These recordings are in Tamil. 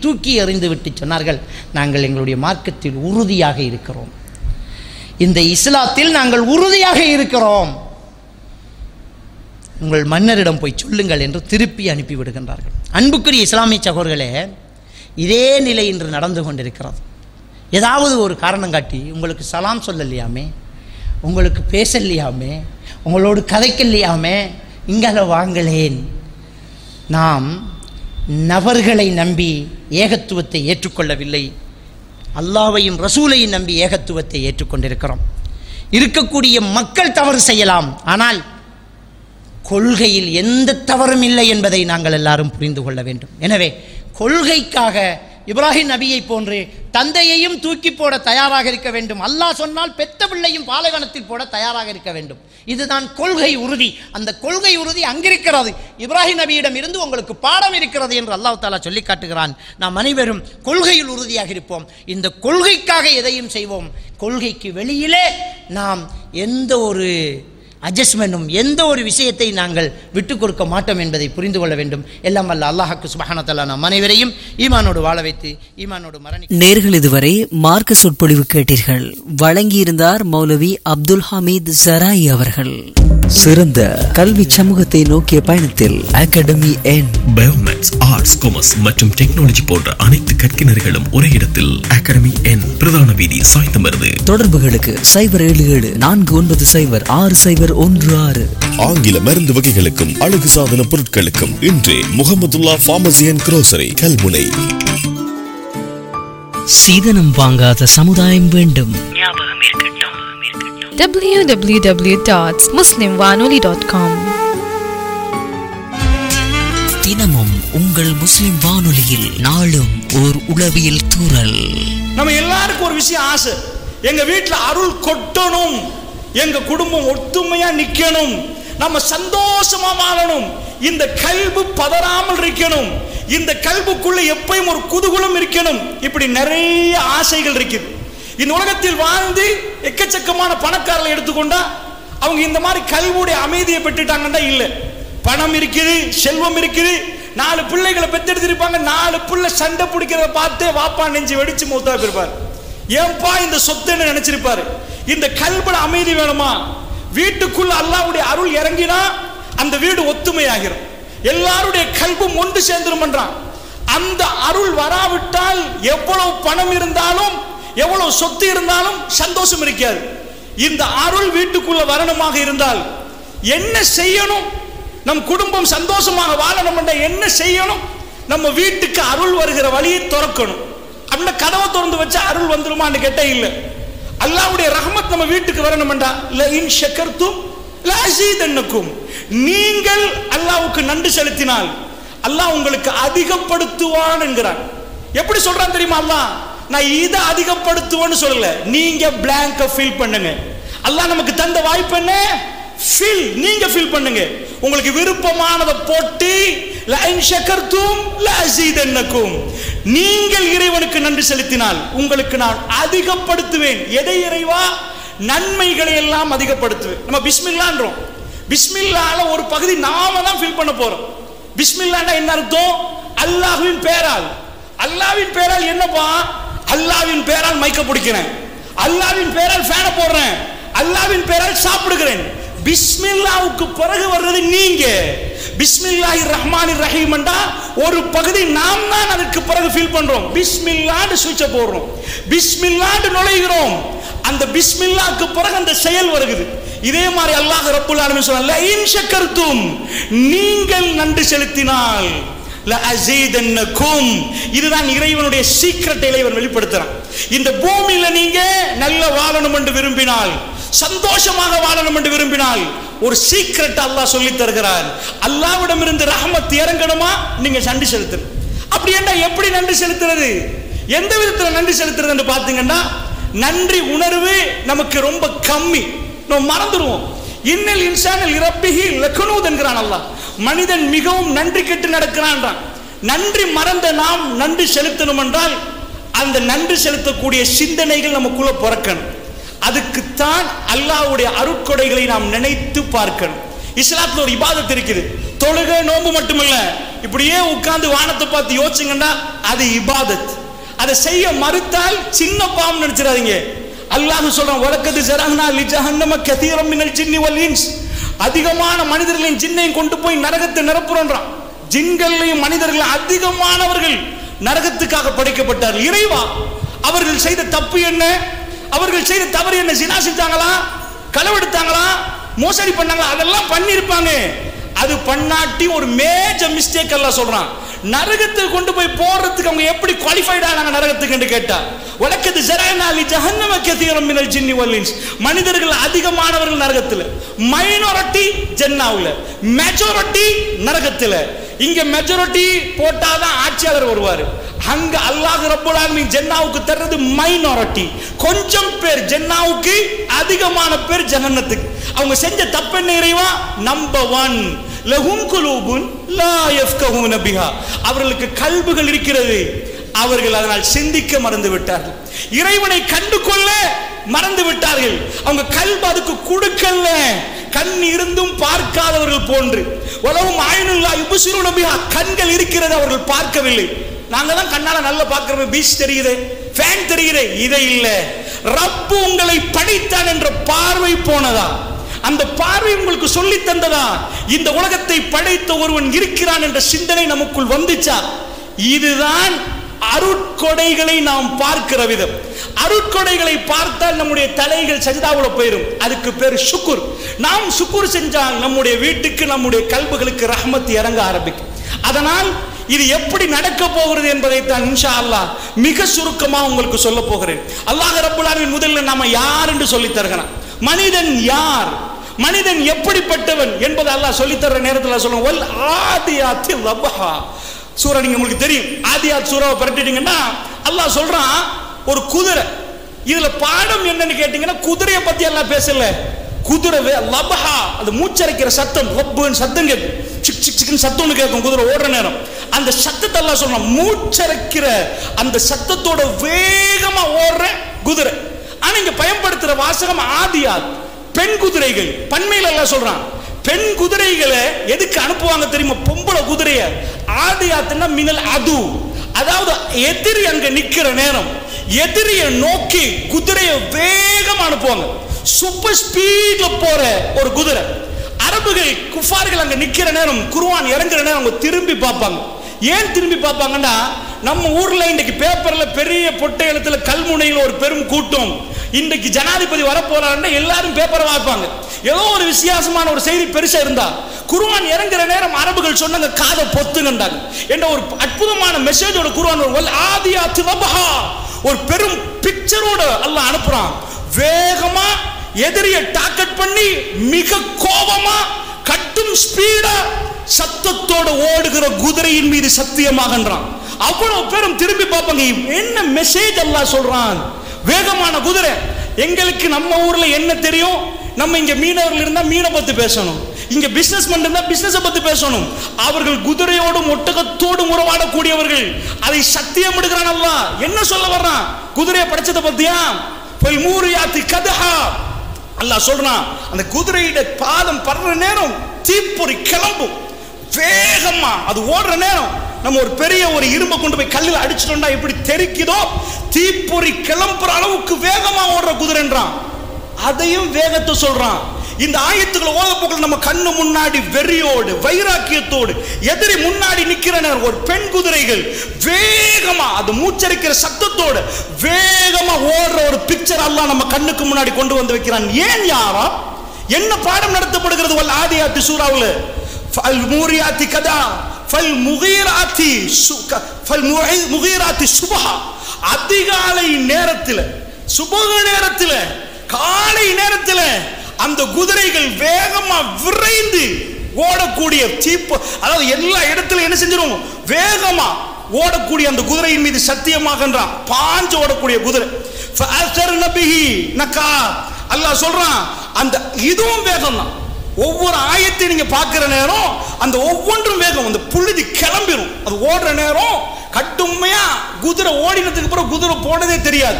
தூக்கி எறிந்து விட்டு சொன்னார்கள் நாங்கள் எங்களுடைய மார்க்கத்தில் உறுதியாக இருக்கிறோம் இந்த இஸ்லாத்தில் நாங்கள் உறுதியாக இருக்கிறோம் உங்கள் மன்னரிடம் போய் சொல்லுங்கள் என்று திருப்பி அனுப்பி விடுகின்றார்கள் அன்புக்குரிய இஸ்லாமிய சகோதரர்களே இதே நிலை இன்று நடந்து கொண்டிருக்கிறது ஏதாவது ஒரு காரணம் காட்டி உங்களுக்கு சலாம் சொல்லலையாமே உங்களுக்கு பேசலையாமே உங்களோடு கதைக்கலையாமே இங்கால வாங்களேன் நாம் நபர்களை நம்பி ஏகத்துவத்தை ஏற்றுக்கொள்ளவில்லை அல்லாவையும் ரசூலையும் நம்பி ஏகத்துவத்தை ஏற்றுக்கொண்டிருக்கிறோம் இருக்கக்கூடிய மக்கள் தவறு செய்யலாம் ஆனால் கொள்கையில் எந்த தவறும் இல்லை என்பதை நாங்கள் எல்லாரும் புரிந்து கொள்ள வேண்டும் எனவே கொள்கைக்காக இப்ராஹிம் நபியை போன்று தந்தையையும் தூக்கி போட தயாராக இருக்க வேண்டும் அல்லாஹ் சொன்னால் பெத்த பிள்ளையும் பாலைவனத்தில் போட தயாராக இருக்க வேண்டும் இதுதான் கொள்கை உறுதி அந்த கொள்கை உறுதி அங்கிருக்கிறது இப்ராஹிம் நபியிடம் இருந்து உங்களுக்கு பாடம் இருக்கிறது என்று அல்லாஹ் தாலா சொல்லி காட்டுகிறான் நாம் அனைவரும் கொள்கையில் உறுதியாக இருப்போம் இந்த கொள்கைக்காக எதையும் செய்வோம் கொள்கைக்கு வெளியிலே நாம் எந்த ஒரு அட்ஜஸ்ட்மெண்ட்டும் எந்த ஒரு விஷயத்தை நாங்கள் விட்டுக் கொடுக்க மாட்டோம் என்பதை புரிந்து கொள்ள வேண்டும் எல்லாம் வல்ல அல்லாஹாக்கு சுபஹானத்தல்லா நம் அனைவரையும் ஈமானோடு வாழ வைத்து ஈமானோடு மரணி நேர்கள் இதுவரை மார்க்க சொற்பொழிவு கேட்டீர்கள் வழங்கியிருந்தார் மௌலவி அப்துல் ஹமீத் ஜராய் அவர்கள் சிறந்த கல்வி சமூகத்தை நோக்கிய பயணத்தில் அகாடமி என் பயோமேக்ஸ் ஆர்ட்ஸ் காமர்ஸ் மற்றும் டெக்னாலஜி போன்ற அனைத்து கற்கினர்களும் ஒரே இடத்தில் அகாடமி என் பிரதான வீதி சாய்ந்தமருது தொடர்புகளுக்கு சைபர் ஏழு ஏழு நான்கு ஒன்பது சைபர் ஆறு சைபர் ஒன்று ஆறு ஆங்கில மருந்து வகைகளுக்கும் அழகு சாதன பொருட்களுக்கும் இன்றே Mohamedulla pharmacy and grocery Kalmunai சீதனம் வாங்காத சமுதாயம் வேண்டும் www.muslimwanoli.com தினமும் உங்கள் முஸ்லிம் வானொலியில் நாளும் ஓர் உளவியல் தூறல் நம்ம எல்லாருக்கும் ஒரு விஷயம் ஆசை எங்க வீட்டுல அருள் கொட்டணும் எங்க குடும்பம் ஒத்துமையா நிக்கணும் நம்ம சந்தோஷமா வாழணும் இந்த கல்பு பதறாமல் இருக்கணும் இந்த கல்புக்குள்ள எப்பயும் ஒரு குதூகலம் இருக்கணும் இப்படி நிறைய ஆசைகள் இருக்குது இந்த உலகத்தில் வாழ்ந்து எக்கச்சக்கமான பணக்காரர்களை எடுத்துக்கொண்டா அவங்க இந்த மாதிரி கல்வியுடைய அமைதியை பெற்றுட்டாங்கன்னா இல்ல பணம் இருக்குது செல்வம் இருக்குது நாலு பிள்ளைகளை பெத்தெடுத்திருப்பாங்க நாலு பிள்ளை சண்டை பிடிக்கிறத பார்த்து வாப்பா நெஞ்சு வெடிச்சு மூத்தா போயிருப்பார் ஏன்பா இந்த சொத்துன்னு நினைச்சிருப்பாரு இந்த கல்பன அமைதி வேணுமா வீட்டுக்குள்ள அல்லாவுடைய அருள் இறங்கினா அந்த வீடு ஒத்துமையாகிரும் எல்லாருடைய கல்பும் ஒன்று சேர்ந்துருமன்றான் அந்த அருள் வராவிட்டால் எவ்வளவு பணம் இருந்தாலும் எவ்வளவு சொத்து இருந்தாலும் சந்தோஷம் இருக்காது இந்த அருள் வீட்டுக்குள்ள வரணுமாக இருந்தால் என்ன செய்யணும் நம் குடும்பம் சந்தோஷமாக வாழணும் என்ன செய்யணும் நம்ம வீட்டுக்கு அருள் வருகிற வழியை திறக்கணும் அப்படின்னா கதவை திறந்து வச்சா அருள் வந்துருமான்னு கேட்டா இல்ல அல்லாவுடைய ரஹமத் நம்ம வீட்டுக்கு வரணும்டா ல இன் ஷக்கர்த்தும் ல அஸீதன்னக்கும் நீங்கள் அல்லாவுக்கு நன்றி செலுத்தினால் அல்லாஹ் உங்களுக்கு அதிகப்படுத்துவான் என்கிறான் எப்படி சொல்றான் தெரியுமா அல்லாஹ் நான் இதை அதிகப்படுத்துவேன்னு சொல்லல நீங்க பிளாங்க ஃபில் பண்ணுங்க அல்லாஹ் நமக்கு தந்த வாய்ப்பு என்ன ஃபில் நீங்க ஃபில் பண்ணுங்க உங்களுக்கு விருப்பமானதை போட்டு லைன் ஷக்கர்த்தும் லஅஸீதன்னக்கும் நீங்கள் இறைவனுக்கு நன்றி செலுத்தினால் உங்களுக்கு நான் அதிகப்படுத்துவேன் எதை இறைவா நன்மைகளை எல்லாம் அதிகப்படுத்துவேன் நம்ம பிஸ்மில்லான்றோம் பிஸ்மில்லால ஒரு பகுதி நாம தான் ஃபில் பண்ண போறோம் பிஸ்மில்லான்னா என்ன அர்த்தம் அல்லாஹ்வின் பேரால் அல்லாஹ்வின் பேரால் என்னப்பா அல்லாஹ்வின் பேரால் மைக்க பிடிக்கிறேன் அல்லாஹ்வின் பேரால் ஃபேனை போடுறேன் அல்லாஹ்வின் பேரால் சாப்பிடுகிறேன் பிஸ்மில்லாவுக்கு பிறகு வர்றது நீங்க பிஸ்மில்லாஹி ரஹ்மானி ரஹீம்ண்டா ஒரு பகுதி நாம் தான் அதுக்கு பிறகு ஃபீல் பண்றோம் பிஸ்மில்லான்னு சுவிட்ச போடுறோம் பிஸ்மில்லான்னு நுழைகிறோம் அந்த பிஸ்மில்லாக்கு பிறகு அந்த செயல் வருகிறது இதே மாதிரி அல்லாஹ் ரப்புல் ஆலமீன் சொல்றாங்க இன் ஷக்கர்தும் நீங்கள் நன்றி செலுத்தினால் லஅஸீதன்னக்கும் இதுதான் இறைவனுடைய சீக்ரெட் இறைவன் வெளிப்படுத்துறான் இந்த பூமியில நீங்க நல்ல வாழணும் என்று விரும்பினால் சந்தோஷமாக வாழணும் என்று விரும்பினால் ஒரு சீக்ரெட் அல்லாஹ் சொல்லி தருகிறார் அல்லாவிடம் இருந்து ரஹமத் இறங்கணுமா நீங்க நன்றி செலுத்தணும் அப்படி என்ன எப்படி நன்றி செலுத்துறது எந்த விதத்துல நன்றி செலுத்துறது என்று பார்த்தீங்கன்னா நன்றி உணர்வு நமக்கு ரொம்ப கம்மி நம்ம மறந்துடுவோம் இன்னல் இன்சானில் இரப்பிகி லக்கனூத் என்கிறான் அல்லாஹ் மனிதன் மிகவும் நன்றி கெட்டு நடக்கிறான்றான் நன்றி மறந்த நாம் நன்றி செலுத்தணும் என்றால் அந்த நன்றி செலுத்தக்கூடிய சிந்தனைகள் நமக்குள்ள பிறக்கணும் அதுக்குத்தான் அல்லாஹ்வுடைய அருட்கொடைகளை நாம் நினைத்து பார்க்கணும் இஸ்லாத்துல ஒரு இபாதத் இருக்குது தொழுகை நோன்பு மட்டுமல்ல இப்படியே உட்கார்ந்து வானத்தை பார்த்து யோசிச்சுங்கன்னா அது இபாதத் அதை செய்ய மறுத்தால் சின்ன பாவம் நினைச்சிடாதீங்க அல்லாஹ் சொல்றான் வழக்கது ஜரஹ்னா லி ஜஹன்னம கதீரம் மினல் ஜின்னி வல் இன்ஸ் அதிகமான மனிதர்களின் ஜின்னையும் கொண்டு போய் நரகத்தை நிரப்புறோன்றான் ஜின்களையும் மனிதர்கள் அதிகமானவர்கள் நரகத்துக்காக படைக்கப்பட்டார்கள் இறைவா அவர்கள் செய்த தப்பு என்ன அவர்கள் செய்த தவறு என்ன சினா செஞ்சாங்களா களவெடுத்தாங்களா மோசடி பண்ணாங்களா அதெல்லாம் பண்ணியிருப்பாங்க அது பண்ணாட்டி ஒரு மேஜர் மிஸ்டேக் எல்லாம் சொல்றான் நரகத்துக்கு கொண்டு போய் போறதுக்கு அவங்க எப்படி குவாலிஃபைட் ஆனாங்க நரகத்துக்கு கேட்டா வழக்கத்து ஜரானாலி ஜஹன்னம கதீரம் மினல் ஜின்னி வல்லின்ஸ் மனிதர்கள் அதிகமானவர்கள் நரகத்துல மைனாரிட்டி ஜென்னாவுல மெஜாரிட்டி நரகத்துல இங்க மெஜாரிட்டி போட்டாதான் ஆட்சியாளர் வருவாரு அங்க அல்லாஹ் ரப்பல் ஆலமீன் ஜென்னாவுக்கு தர்றது மைனாரிட்டி கொஞ்சம் பேர் ஜென்னாவுக்கு அதிகமான பேர் ஜஹன்னத்துக்கு அவங்க செஞ்ச தப்பு என்ன இறைவா நம்பர் ஒன் லஹும் குலூபுன் லா யஃப்கஹூன பிஹா அவர்களுக்கு கல்புகள் இருக்கிறது அவர்கள் அதனால் சிந்திக்க மறந்து விட்டார்கள் இறைவனை கண்டு கொள்ள மறந்து விட்டார்கள் அவங்க கல்பு அதுக்கு கொடுக்கல கண் இருந்தும் பார்க்காதவர்கள் போன்று உலகம் ஆயினுல்லா யுபுசிரு நபியா கண்கள் இருக்கிறது அவர்கள் பார்க்கவில்லை நாங்க தான் கண்ணால நல்ல பார்க்கிறோம் பீச் தெரியுது ஃபேன் தெரியுது இதை இல்ல ரப்பு உங்களை படைத்தான் என்ற பார்வை போனதா அந்த பார்வை உங்களுக்கு சொல்லி தந்ததா இந்த உலகத்தை படைத்த ஒருவன் இருக்கிறான் என்ற சிந்தனை நமக்குள் வந்துச்சா இதுதான் அருட்கொடைகளை நாம் பார்க்கிற விதம் அருட்கொடைகளை பார்த்தால் நம்முடைய தலைகள் சஜிதாவுல போயிடும் அதுக்கு பேர் சுக்குர் நாம் சுக்குர் செஞ்சால் நம்முடைய வீட்டுக்கு நம்முடைய கல்புகளுக்கு ரஹ்மத் இறங்க ஆரம்பிக்கும் அதனால் இது எப்படி நடக்க போகிறது என்பதை தான் இன்ஷா அல்லாஹ் மிக சுருக்கமா உங்களுக்கு சொல்ல போகிறேன் அல்லாஹ் ரப்புல் ஆலமீன் முதல்ல நாம யார் என்று சொல்லி தருகிறான் மனிதன் யார் மனிதன் எப்படிப்பட்டவன் என்பதை அல்லாஹ் சொல்லி தர்ற நேரத்தில் சொல்லுவோம் வல் ஆதியாத்தி லபஹா சூரா நீங்க உங்களுக்கு தெரியும் ஆதியாத் சூறாவை பரட்டிட்டீங்கன்னா அல்லாஹ் சொல்றான் ஒரு குதிரை இதுல பாடம் என்னன்னு கேட்டீங்கன்னா குதிரையை பத்தி எல்லாம் பேசல குதிரை வே- லபஹா அது மூச்சரைக்கிற சத்தம் ரப்புன்னு சத்தம் கேட்கும் சிக் சிக் சிக்னு சத்தம்னு கேட்கும் குதிரை ஓடுற நேரம் அந்த சத்தத்தை எல்லாம் சொல்றான் மூச்சரைக்கிற அந்த சத்தத்தோட வேகமா ஓடுற குதிரை ஆனா இங்க பயன்படுத்துற வாசகம் ஆதியாத் பெண் குதிரைகள் பண்மையில எல்லாம் சொல்றான் பெண் குதிரைகளை எதுக்கு அனுப்புவாங்க தெரியுமா பொம்பளை குதிரைய ஆதியாத்துன்னா மினல் அது அதாவது எதிரி அங்க நிக்கிற நேரம் எதிரிய நோக்கி குதிரையை வேகமா அனுப்புவாங்க சூப்பர் ஸ்பீட்ல போற ஒரு குதிரை அரபுகள் குஃபார்கள் அங்க நிக்கிற நேரம் குருவான் இறங்குற நேரம் அவங்க திரும்பி பார்ப்பாங்க ஏன் திரும்பி பார்ப்பாங்கன்னா நம்ம ஊர்ல இன்னைக்கு பேப்பர்ல பெரிய பொட்டை எழுத்துல கல்முனையில் ஒரு பெரும் கூட்டம் இன்றைக்கு ஜனாதிபதி வரப்போறாருன்னா எல்லாரும் பேப்பரை வாய்ப்பாங்க ஏதோ ஒரு வித்தியாசமான ஒரு செய்தி பெருசா இருந்தா குருவான் இறங்குற நேரம் அரபுகள் சொன்னாங்க காதை பொத்துங்கண்டாங்க என்ற ஒரு அற்புதமான மெசேஜோட குருவான் ஒரு வல் ஆதியாத்து வபஹா ஒரு பெரும் பிக்சரோட அல்லாஹ் அனுப்புறான் வேகமா எதிரிய டார்கெட் பண்ணி மிக கோபமா கட்டும் ஸ்பீடா சத்தத்தோட ஓடுகிற குதிரையின் மீது சத்தியமாகன்றான் அவ்வளவு பேரும் திரும்பி பார்ப்பாங்க என்ன மெசேஜ் எல்லாம் சொல்றான் வேகமான குதிரை எங்களுக்கு நம்ம ஊர்ல என்ன தெரியும் நம்ம இங்க மீனவர்கள் இருந்தா மீனை பத்தி பேசணும் இங்க பிசினஸ் இருந்தா பிசினஸ் பத்தி பேசணும் அவர்கள் குதிரையோடும் ஒட்டகத்தோடும் உறவாடக்கூடியவர்கள் அதை சத்தியம் எடுக்கிறான் அல்லாஹ் என்ன சொல்ல வர்றான் குதிரையை படைச்சதை பத்தியா போய் மூரியாத்தி கதஹா அல்லாஹ் சொல்றான் அந்த குதிரையிட பாதம் படுற நேரம் தீப்பொறி கிளம்பும் வேகமா அது ஓடுற நேரம் நம்ம ஒரு பெரிய ஒரு இரும்பை கொண்டு போய் கல்லில் அடிச்சிட்டோம்னா எப்படி தெரிக்குதோ தீப்பொறி கிளம்புற அளவுக்கு வேகமா ஓடுற குதிரைன்றான் அதையும் வேகத்தை சொல்றான் இந்த ஆயத்துக்களை ஓதப்போக்கள் நம்ம கண்ணு முன்னாடி வெறியோடு வைராக்கியத்தோடு எதிரி முன்னாடி நிக்கிற நேரம் ஒரு பெண் குதிரைகள் வேகமா அது மூச்சரிக்கிற சத்தத்தோடு வேகமா ஓடுற ஒரு பிக்சர் எல்லாம் நம்ம கண்ணுக்கு முன்னாடி கொண்டு வந்து வைக்கிறான் ஏன் யாரா என்ன பாடம் நடத்தப்படுகிறது வல் ஆதியாத்தி சூறாவுல ஃபல் மூரியாத்தி கதா ஃபல் முகீராத்தி சுக ஃபல் முகை- முகீராத்தி சுபஹா அதிகாலை நேரத்தில் சுபக நேரத்தில் காலை நேரத்தில் அந்த குதிரைகள் வேகமா விரைந்து ஓடக்கூடிய தீப்பு அதாவது எல்லா இடத்துல என்ன செஞ்சிரும் வேகமா ஓடக்கூடிய அந்த குதிரையின் மீது சத்தியமாகன்றான் பாஞ்சு ஓடக்கூடிய குதிரை ஃபஅஸர்ன பிஹி நக்கா அல்லாஹ் சொல்றான் அந்த இதுவும் வேகம் தான் ஒவ்வொரு ஆயத்தையும் நீங்க பார்க்கிற நேரம் அந்த ஒவ்வொன்றும் வேகம் அந்த புழுதி கிளம்பிரும் அது ஓடுற நேரம் கட்டுமையா குதிரை ஓடினதுக்கு அப்புறம் குதிரை போனதே தெரியாது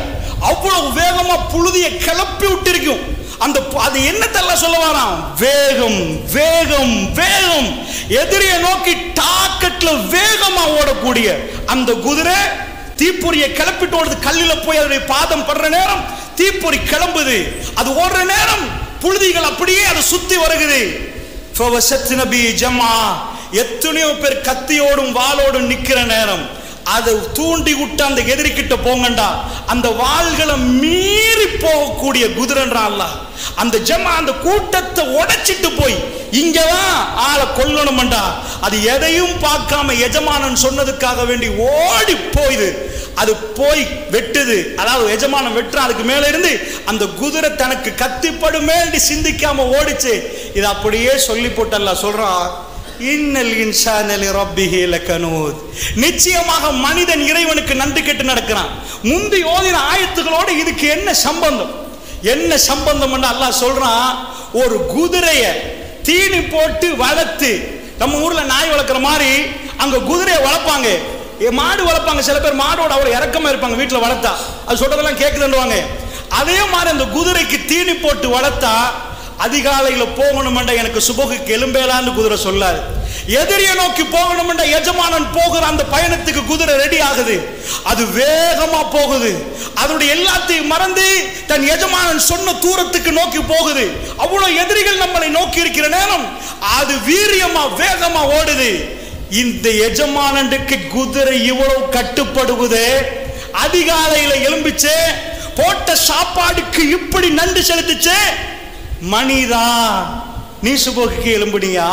அவ்வளவு வேகமா புழுதியை கிளப்பி விட்டிருக்கும் அந்த பு- அது என்னத்தெல்லாம் சொல்ல வரான் வேகம் வேகம் வேகம் எதிரியை நோக்கி டாக்கெட்ல வேகமா ஓடக்கூடிய அந்த குதிரை தீப்பொறியை கிளப்பிட்டு ஓடுது கல்லில போய் அதனுடைய பாதம் படுற நேரம் தீப்பொறி கிளம்புது அது ஓடுற நேரம் புழுதிகள் அப்படியே அதை சுத்தி வருகுது ஃபவசத் நபி ஜமா எத்தனையோ பேர் கத்தியோடும் வாளோடும் நிக்கிற நேரம் அதை தூண்டி விட்டு அந்த எதிரிக்கிட்ட போங்கண்டா அந்த வாள்களை மீறி போகக்கூடிய குதிரன்றான் அல்லாஹ் அந்த ஜமா அந்த கூட்டத்தை உடைச்சிட்டு போய் இங்கதான் ஆளை கொல்லணும்டா அது எதையும் பார்க்காம எஜமானன் சொன்னதுக்காக வேண்டி ஓடி போயுது அது போய் வெட்டுது அதாவது எஜமானம் வெட்டுறான் அதுக்கு மேல இருந்து அந்த குதிரை தனக்கு கத்திப்படும் வேண்டி சிந்திக்காம ஓடிச்சு இது அப்படியே சொல்லி போட்டல்ல சொல்றான் இன்னல் இன்சானலி ரப்பிஹி லகனூத் நிச்சயமாக மனிதன் இறைவனுக்கு நன்றி கெட்டு நடக்கிறான் முந்தி ஓதின ஆயத்துகளோட இதுக்கு என்ன சம்பந்தம் என்ன சம்பந்தம் அல்லாஹ் சொல்றான் ஒரு குதிரைய தீனி போட்டு வளர்த்து நம்ம ஊர்ல நாய் வளர்க்குற மாதிரி அங்க குதிரையை வளர்ப்பாங்க ஏ, மாடு வளர்ப்பாங்க சில பேர் மாடோட அவ்வளவு இறக்கமா இருப்பாங்க வீட்டுல வளர்த்தா அது சொல்றதெல்லாம் கேக்குதுன்னுவாங்க அதே மாதிரி அந்த குதிரைக்கு தீனி போட்டு வளர்த்தா அதிகாலையில போகணுமெண்டா எனக்கு சுபகுக்கு எலும்பேலான்னு குதிரை சொல்லாது எதிரியை நோக்கி போகணுமெண்டா எஜமானன் போகிற அந்த பயணத்துக்கு குதிரை ரெடி ஆகுது அது வேகமா போகுது அதனுடைய எல்லாத்தையும் மறந்து தன் எஜமானன் சொன்ன தூரத்துக்கு நோக்கி போகுது அவ்வளவு எதிரிகள் நம்மளை நோக்கி இருக்கிற நேரம் அது வீரியமா வேகமா ஓடுது இந்த எஜமானனுக்கு குதிரை இவ்வளவு கட்டுப்படுவது அதிகாலையில எலும்பிச்சு போட்ட சாப்பாடுக்கு இப்படி நன்றி செலுத்துச்சு மணிதா நீ சுபோக்கு எலும்புனியா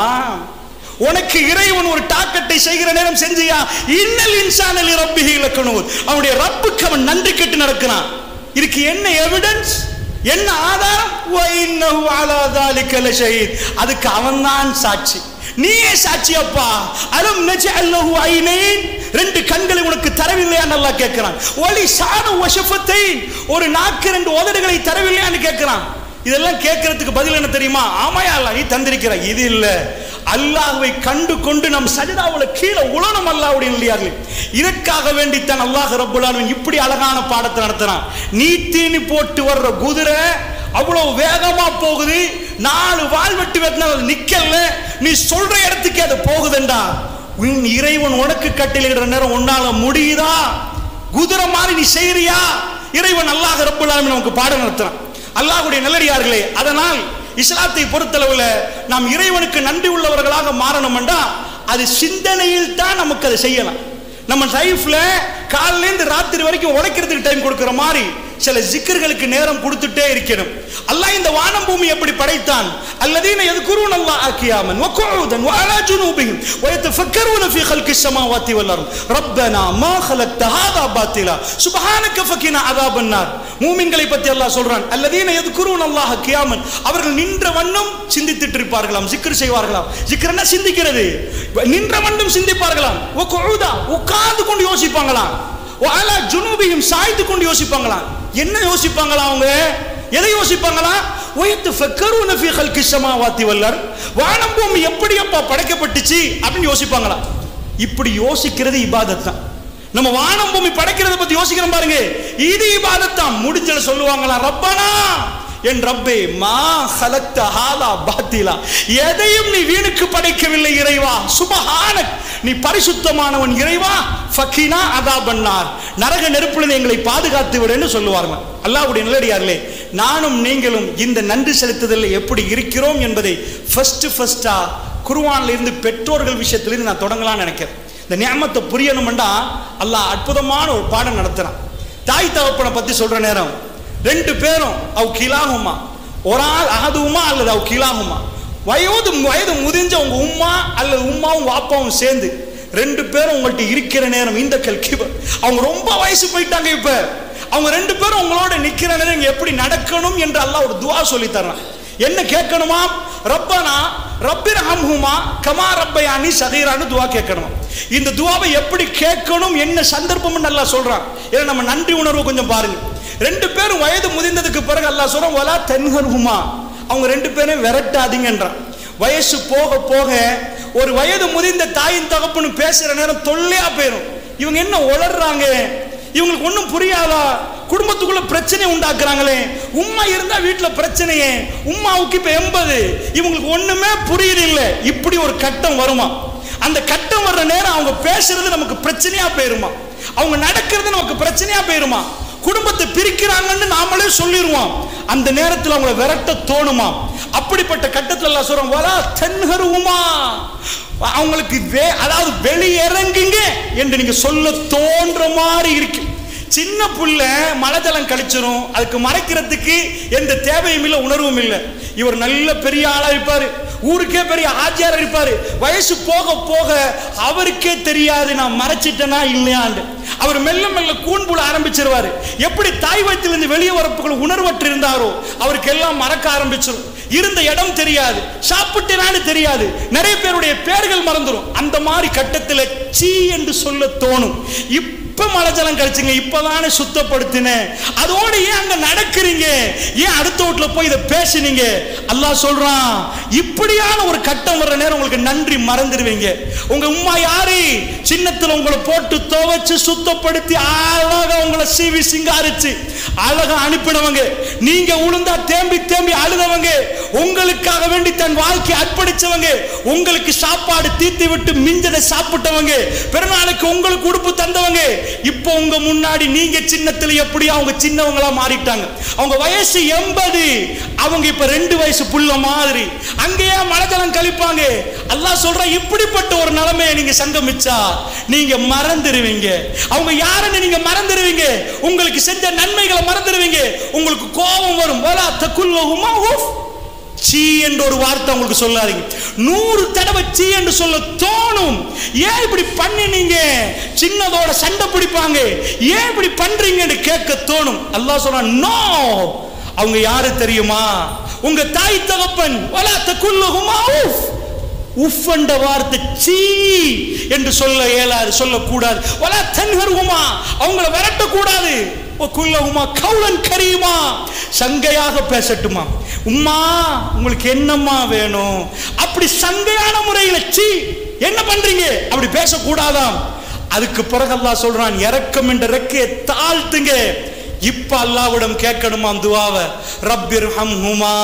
உனக்கு இறைவன் ஒரு தாக்கத்தை செய்கிற நேரம் செஞ்சியா இன்னல் இன்சானல் ரப்பிஹி இலக்கணும் அவனுடைய ரப்புக்கு அவன் நன்றி கெட்டு நடக்கிறான் இதுக்கு என்ன எவிடன்ஸ் என்ன ஆதாரம் வைன்னஹு அலா தாலிக லஷஹீத் அதுக்கு அவன்தான் சாட்சி நீயே சாட்சி அப்பா அலம் நஜஅல்லஹு ஐனைன் ரெண்டு கண்களை உனக்கு தரவில்லையா நல்லா கேட்கிறான் ஒலி சான வஷஃபத்தை ஒரு நாக்கு ரெண்டு உதடுகளை தரவில்லையான்னு கேட்கிறான் இதெல்லாம் கேட்கறதுக்கு பதில் என்ன தெரியுமா ஆமாயா அல்லாஹ் நீ தந்திருக்கிற இது இல்ல அல்லாஹ்வை கண்டு கொண்டு நம் சஜிதாவுல கீழே உலனம் அல்லாஹ்வுடைய இல்லையார்கள் இதற்காக வேண்டித்தான் அல்லாஹ் ரப்புல் ஆலமீன் இப்படி அழகான பாடத்தை நடத்துறான் நீ தீனி போட்டு வர்ற குதிரை அவ்வளவு வேகமா போகுது நாலு வால் வெட்டி வெட்டினா அது நிக்கல நீ சொல்ற இடத்துக்கு அது போகுதுண்டா உன் இறைவன் உனக்கு கட்டளையிடுற நேரம் உன்னால முடியுதா குதிரை மாதிரி நீ செய்யறியா இறைவன் அல்லாஹ் ரப்புல் ஆலமீன் நமக்கு பாடம் நடத்துறான் அல்லாஹ்வுடைய நல்லடியார்களே அதனால் இஸ்லாத்தை பொறுத்தளவுல நாம் இறைவனுக்கு நன்றி உள்ளவர்களாக மாறணும்டா அது சிந்தனையில் தான் நமக்கு அதை செய்யலாம் நம்ம லைஃப்ல காலையில இருந்து ராத்திரி வரைக்கும் உழைக்கிறதுக்கு டைம் கொடுக்கிற மாதிரி சில ஜிக்கர்களுக்கு நேரம் கொடுத்துட்டே இருக்கணும் அல்லாஹ் இந்த வானம் பூமி எப்படி படைத்தான் அல்லதீன يذكرون الله قياما وقعودا وعلى جنوبهم ويتفكرون في خلق السماوات والارض ربنا ما خلقت هذا باطلا سبحانك فقنا عذاب النار மூமின்களை பத்தி அல்லாஹ் சொல்றான் அல்லதீன يذكرون الله قياما அவர்கள் நின்ற வண்ணம் சிந்தித்துட்டு இருப்பார்களாம் ஜிக்ர் செய்வார்களாம் ஜிக்ர்னா சிந்திக்கிறது நின்ற வண்ணம் சிந்திப்பார்களாம் وقعودا உட்கார்ந்து கொண்டு யோசிப்பாங்களாம் வாலா ஜுனூபியும் சாய்த்து கொண்டு யோசிப்பாங்களாம் என்ன யோசிப்பாங்களா அவங்க எதை யோசிப்பாங்களா ஒயத்து ஃபக்கருன ஃபீ ஹல்கி ஸமாவாத்தி வல்லர் வானம் பூமி எப்படி அப்பா படைக்கப்பட்டுச்சு அப்படின்னு யோசிப்பாங்களா இப்படி யோசிக்கிறது இபாதத் தான் நம்ம வானம் பூமி படைக்கிறத பத்தி யோசிக்கிறோம் பாருங்க இது இபாதத் தான் முடிஞ்சல சொல்லுவாங்களா ரப்பனா என் ரப்பே மா ஹலக்த ஹாலா பாத்திலா எதையும் நீ வீணுக்கு படைக்கவில்லை இறைவா சுபஹானக் நீ பரிசுத்தமானவன் இறைவா ஃபக்கினா அதா பண்ணார் நரக நெருப்பிலிருந்து எங்களை பாதுகாத்து விடுன்னு சொல்லுவார்கள் அல்லாஹ்வுடைய நல்லடியார்களே நானும் நீங்களும் இந்த நன்றி செலுத்துதலில் எப்படி இருக்கிறோம் என்பதை ஃபர்ஸ்ட் ஃபர்ஸ்டா குருவான்ல இருந்து பெற்றோர்கள் விஷயத்திலிருந்து நான் தொடங்கலாம்னு நினைக்கிறேன் இந்த நியமத்தை புரியணும்டா அல்லாஹ் அற்புதமான ஒரு பாடம் நடத்துறான் தாய் தகப்பனை பத்தி சொல்ற நேரம் ரெண்டு பேரும் அவ் கிலாகுமா ஒரு ஆள் அகதுமா அல்லது அவ் கிலாகுமா வயது வயது முதிஞ்ச உங்க உம்மா அல்லது உம்மாவும் வாப்பாவும் சேர்ந்து ரெண்டு பேரும் உங்கள்ட்ட இருக்கிற நேரம் இந்த கல்கிப அவங்க ரொம்ப வயசு போயிட்டாங்க இப்ப அவங்க ரெண்டு பேரும் உங்களோட நிக்கிற நேரம் நீங்க எப்படி நடக்கணும் என்று அல்லாஹ் ஒரு துவா சொல்லி தர்றான் என்ன கேட்கணுமா ரப்பனா ரப்பிர் ஹம்ஹுமா கமா ரப்பயானி சதீரான்னு துவா கேட்கணுமா இந்த துவாவை எப்படி கேட்கணும் என்ன சந்தர்ப்பம்னு நல்லா சொல்றான் ஏன்னா நம்ம நன்றி உணர்வு கொஞ்சம் பாருங்க ரெண்டு பேரும் வயது முதிர்ந்ததுக்கு பிறகு அல்லாஹ் சொல்றான் வலா தென்ஹர்ஹுமா அவங்க ரெண்டு பேரும் விரட்டாதீங்கன்றான் வயசு போக போக ஒரு வயது முதிர்ந்த தாயின் தகப்பனு பேசுற நேரம் தொல்லையா போயிரும் இவங்க என்ன உளர்றாங்க இவங்களுக்கு ஒன்றும் புரியாதா குடும்பத்துக்குள்ள பிரச்சனை உண்டாக்குறாங்களே உம்மா இருந்தா வீட்டுல பிரச்சனையே உம்மாவுக்கு இப்ப எண்பது இவங்களுக்கு ஒண்ணுமே புரியல இப்படி ஒரு கட்டம் வருமா அந்த கட்டம் வர்ற நேரம் அவங்க பேசுறது நமக்கு பிரச்சனையா போயிருமா அவங்க நடக்கிறது நமக்கு பிரச்சனையா போயிருமா குடும்பத்தை பிரிக்கிறாங்கன்னு நாமளே சொல்லிடுவோம் அந்த நேரத்தில் அவங்கள விரட்ட தோணுமா அப்படிப்பட்ட கட்டத்தில் எல்லாம் சொல்றோம் வரா தென்கருவுமா அவங்களுக்கு வே- அதாவது வெளியிறங்குங்க என்று நீங்க சொல்ல தோன்ற மாதிரி இருக்கு சின்ன புள்ள மழை ஜலம் கழிச்சிரும் அதுக்கு மறைக்கிறதுக்கு எந்த தேவையும் இல்லை உணர்வும் இல்லை இவர் நல்ல பெரிய ஆளா இருப்பாரு ஊருக்கே பெரிய ஆச்சியார் இருப்பாரு வயசு போக போக அவருக்கே தெரியாது நான் மறைச்சிட்டேனா இல்லையாண்டு அவர் மெல்ல மெல்ல கூண்புல ஆரம்பிச்சிருவாரு எப்படி தாய் வயிற்றிலிருந்து வெளியே வரப்புகள் உணர்வற்று இருந்தாரோ அவருக்கு எல்லாம் மறக்க ஆரம்பிச்சிரும் இருந்த இடம் தெரியாது சாப்பிட்டேனான்னு தெரியாது நிறைய பேருடைய பேர்கள் மறந்துடும் அந்த மாதிரி கட்டத்தில் சீ என்று சொல்ல தோணும் இப்ப மழை ஜலம் கழிச்சுங்க இப்பதானே சுத்தப்படுத்தினேன் அதோட ஏன் அங்க நடக்கிறீங்க ஏன் அடுத்த வீட்டுல போய் இதை பேசுனீங்க அல்லாஹ் சொல்றான் இப்படியான ஒரு கட்டம் வர்ற நேரம் உங்களுக்கு நன்றி மறந்துடுவீங்க உங்க உம்மா யாரு சின்னத்துல உங்களை போட்டு துவைச்சு சுத்தப்படுத்தி அழகா உங்களை சீவி சிங்காரிச்சு அழகா அனுப்பினவங்க நீங்க உளுந்தா தேம்பி தேம்பி அழுதவங்க உங்களுக்காக வேண்டி தன் வாழ்க்கை அர்ப்பணிச்சவங்க உங்களுக்கு சாப்பாடு தீத்தி விட்டு மிஞ்சதை சாப்பிட்டவங்க பிறநாளுக்கு உங்களுக்கு உடுப்பு தந்தவங்க இப்போ உங்க முன்னாடி நீங்க சின்னத்துல எப்படி அவங்க சின்னவங்களா மாறிட்டாங்க அவங்க வயசு எண்பது அவங்க இப்ப ரெண்டு வயசு புள்ள மாதிரி அங்கேயே மலஜலம் கழிப்பாங்க அல்லாஹ் சொல்ற இப்படிப்பட்ட ஒரு நிலைமையை நீங்க சங்கமிச்சா நீங்க மறந்துடுவீங்க அவங்க யாருன்னு நீங்க மறந்துடுவீங்க உங்களுக்கு செஞ்ச நன்மைகளை மறந்துடுவீங்க உங்களுக்கு கோபம் வரும் வலா தக்குல்லஹுமா உஃப் சீ என்ற ஒரு வார்த்தை உங்களுக்கு சொல்லாதீங்க நூறு தடவை சீ என்று சொல்ல தோணும் ஏன் இப்படி பண்ணினீங்க சின்னதோட சண்டை பிடிப்பாங்க ஏன் இப்படி பண்றீங்கன்னு கேட்க தோணும் அல்லாஹ் சொல்றான் நோ அவங்க யாரு தெரியுமா உங்க தாய் தகப்பன் வலா தக்குல்லஹுமா உஃப் உஃப் என்ற வார்த்தை சீ என்று சொல்ல இயலாது சொல்லக்கூடாது வலா தன்ஹர்ஹுமா அவங்கள விரட்டக்கூடாது குல்லஹுமா கவுலன் கரீமா சங்கையாக பேசட்டுமா உம்மா உங்களுக்கு என்னம்மா வேணும் அப்படி சங்கையான முறையில் சீ என்ன பண்றீங்க அப்படி பேசக்கூடாதாம் அதுக்கு பிறகு அல்லாஹ் சொல்றான் இறக்கம் என்ற ரெக்கையை தாழ்த்துங்க இப்ப அல்லாவிடம் கேட்கணுமாம் துவாவை ரப்பிர் ஹம் ஹுமா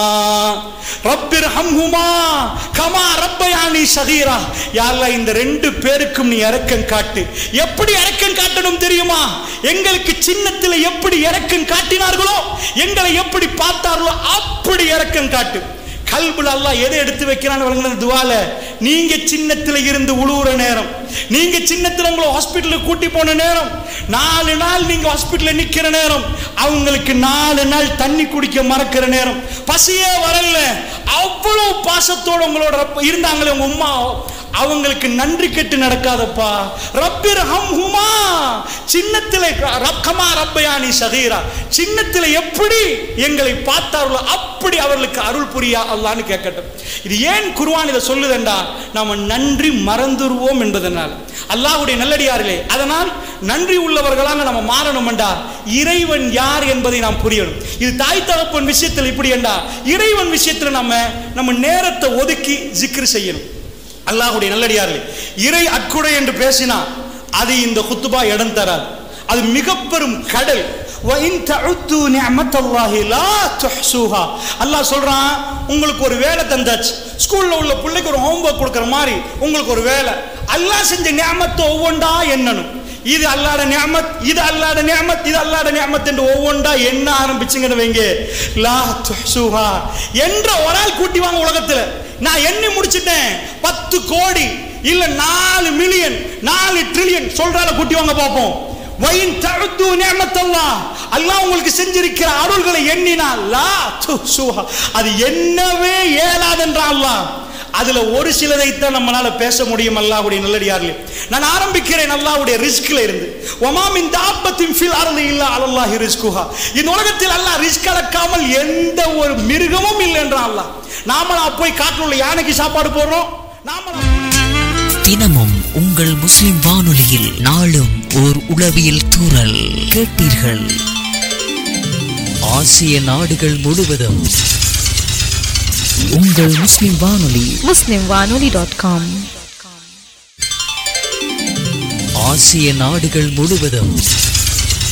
ரப்பிர் ஹம் ஹுமா கமா ரப்பயானி சகீரா யாரெல்லாம் இந்த ரெண்டு பேருக்கும் நீ இறக்கம் காட்டு எப்படி இறக்கம் காட்டணும் தெரியுமா எங்களுக்கு சின்னத்தில் எப்படி இறக்கம் காட்டினார்களோ எங்களை எப்படி பார்த்தார்களோ அப்படி இறக்கம் காட்டு கல்புல அல்லாஹ் எதை எடுத்து வைக்கிறான்னு வழங்கின துவால நீங்க சின்னத்துல இருந்து உழுவுற நேரம் நீங்க சின்னத்துல உங்களை ஹாஸ்பிட்டலுக்கு கூட்டி போன நேரம் நாலு நாள் நீங்க ஹாஸ்பிட்டல்ல நிக்கிற நேரம் அவங்களுக்கு நாலு நாள் தண்ணி குடிக்க மறக்கிற நேரம் பசியே வரல அவ்வளவு பாசத்தோட உங்களோட ரப்ப- இருந்தாங்களே உங்க உம்மா அவங்களுக்கு நன்றி கெட்டு நடக்காதப்பா ரப்பிர் ஹம் ஹுமா சின்னத்திலே ரக்கமா ரப்பயானி சகீரா சின்னத்திலே எப்படி எங்களை பார்த்தார்களோ அப்படி அவர்களுக்கு அருள் புரியா அல்லான்னு கேட்கட்டும் இது ஏன் குர்ஆன் இதை சொல்லுதண்டா நாம நன்றி மறந்துருவோம் என்பதனால் அல்லாஹ்வுடைய நல்லடியார்களே அதனால் நன்றி உள்ளவர்களாக நம்ம மாறணும்டா இறைவன் யார் என்பதை நாம் புரியணும் இது தாய் தகப்பன் விஷயத்தில் இப்படி என்றா இறைவன் விஷயத்தில் நம்ம நம்ம நேரத்தை ஒதுக்கி ஜிக்ர் செய்யணும் அல்லாஹ்வுடைய நல்லடியார்களே இறை அக்குடை என்று பேசினா அது இந்த குத்துபா இடம் தராது அது மிக பெரும் கடல் وَإِن تَعُدُّوا نِعْمَةَ اللَّهِ لَا تُحْصُوهَا அல்லாஹ் சொல்றான் உங்களுக்கு ஒரு வேலை தந்தாச்சு ஸ்கூல்ல உள்ள பிள்ளைக்கு ஒரு ஹோம்ஒர்க் கொடுக்குற மாதிரி உங்களுக்கு ஒரு வேலை அல்லாஹ் செஞ்ச நியமத்தை ஒவ்வொன்றா எண்ணணும் இது அல்லாட நியமத் இது அல்லாட நியமத் இது அல்லாட நியமத் என்று ஒவ்வொன்றா எண்ண ஆரம்பிச்சுங்கன்னு வைங்க லா துஹ்சுஹா என்ற ஒரு ஆள் கூட்டி வாங்க உலகத்துல நான் எண்ணி முடிச்சிட்டேன் பத்து கோடி இல்ல நாலு மில்லியன் நாலு ட்ரில்லியன் சொல்றால கூட்டி வாங்க பார்ப்போம் வயின் தழுத்து நியமத்தல்லாஹ் அல்லாஹ் உங்களுக்கு செஞ்சிருக்கிற அருள்களை எண்ணினா லா துஹ்சுஹா அது என்னவே இயலாதென்றான் அல்லாஹ் அதுல ஒரு சிலதைத்தான் நம்மளால பேச முடியும் அல்லாஹ்வுடைய நல்லடியார்களே நான் ஆரம்பிக்கிறேன் அல்லாஹ்வுடைய ரிஸ்க்ல இருந்து ஒமாமின் தாப்பத்தின் ஃபில் அருள் இல்ல அலல்லாஹி ரிஸ்குஹா இந்த உலகத்தில் அல்லாஹ் ரிஸ்க் அளக்காமல் எந்த ஒரு மிருகமும் இல்லை என்றான் அல்லாஹ் நாம போய் காட்டுல உள்ள யானைக்கு சாப்பாடு போடுறோம் நாம தினமும் உங்கள் முஸ்லிம் வானொலியில் நாளும் ஓர் உளவியல் தூறல் கேட்டீர்கள் ஆசிய நாடுகள் முழுவதும் உங்கள் முஸ்லிம் வானொலி muslimwanoli.com ஆசிய நாடுகள் முழுவதும்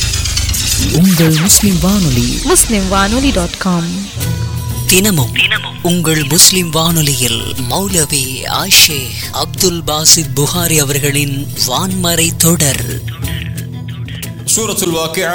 உங்கள் முஸ்லிம் வானொலி muslimwanoli.com தினமும் உங்கள் முஸ்லிம் வானொலியில் மௌலவி ஆஷேக் அப்துல் பாசித் புகாரி அவர்களின் வான்மறை தொடர் சூரத்துல் வாக்கியா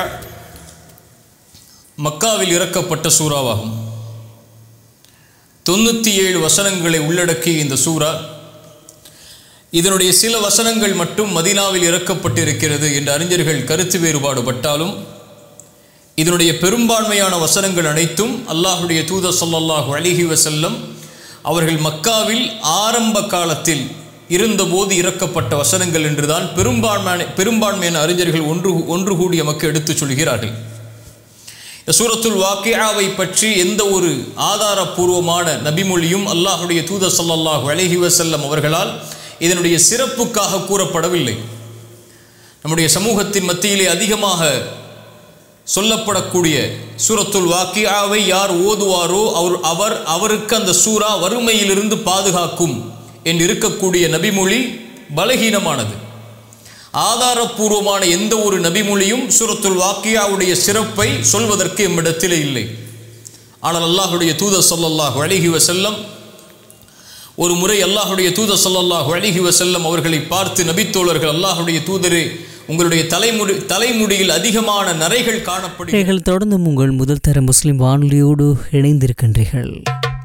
மக்காவில் இறக்கப்பட்ட சூறாவாகும் தொண்ணூற்றி ஏழு வசனங்களை உள்ளடக்கிய இந்த சூரா இதனுடைய சில வசனங்கள் மட்டும் மதீனாவில் இறக்கப்பட்டிருக்கிறது என்று அறிஞர்கள் கருத்து வேறுபாடுபட்டாலும் இதனுடைய பெரும்பான்மையான வசனங்கள் அனைத்தும் அல்லாஹுடைய தூதர் ஸல்லல்லாஹு அலைஹி வஸல்லம் அவர்கள் மக்காவில் ஆரம்ப காலத்தில் இருந்தபோது இறக்கப்பட்ட வசனங்கள் என்றுதான் பெரும்பான்மையான பெரும்பான்மையான அறிஞர்கள் ஒன்று ஒன்று கூடி நமக்கு எடுத்துச் சொல்கிறார்கள் இந்த சூரத்துல் வாக்கியாவை பற்றி எந்த ஒரு ஆதாரபூர்வமான நபிமொழியும் அல்லாஹுடைய தூதர் ஸல்லல்லாஹு அலைஹி வஸல்லம் அவர்களால் இதனுடைய சிறப்புக்காக கூறப்படவில்லை நம்முடைய சமூகத்தின் மத்தியிலே அதிகமாக சொல்லப்படக்கூடிய சூரத்துல் வாக்கியாவை யார் ஓதுவாரோ அவர் அவர் அவருக்கு அந்த சூரா வறுமையிலிருந்து பாதுகாக்கும் என்று இருக்கக்கூடிய நபிமொழி பலகீனமானது ஆதாரபூர்வமான எந்த ஒரு நபிமொழியும் சூரத்துல் வாக்கியாவுடைய சிறப்பை சொல்வதற்கு எம்மிடத்திலே இல்லை ஆனால் அல்லாஹுடைய தூதர் ஸல்லல்லாஹு அலைஹி வஸல்லம் ஒரு முறை அல்லாஹுடைய தூதர் ஸல்லல்லாஹு அலைஹி வஸல்லம் அவர்களை பார்த்து நபித்தோழர்கள் அல்லாஹுடைய தூதரே உங்களுடைய தலைமுடி தலைமுடியில் அதிகமான நரைகள் காணப்படுகிறது நீங்கள் தொடர்ந்தும் உங்கள் முதல் தர முஸ்லிம் வானொலியோடு இணைந்திருக்கின்றீர்கள்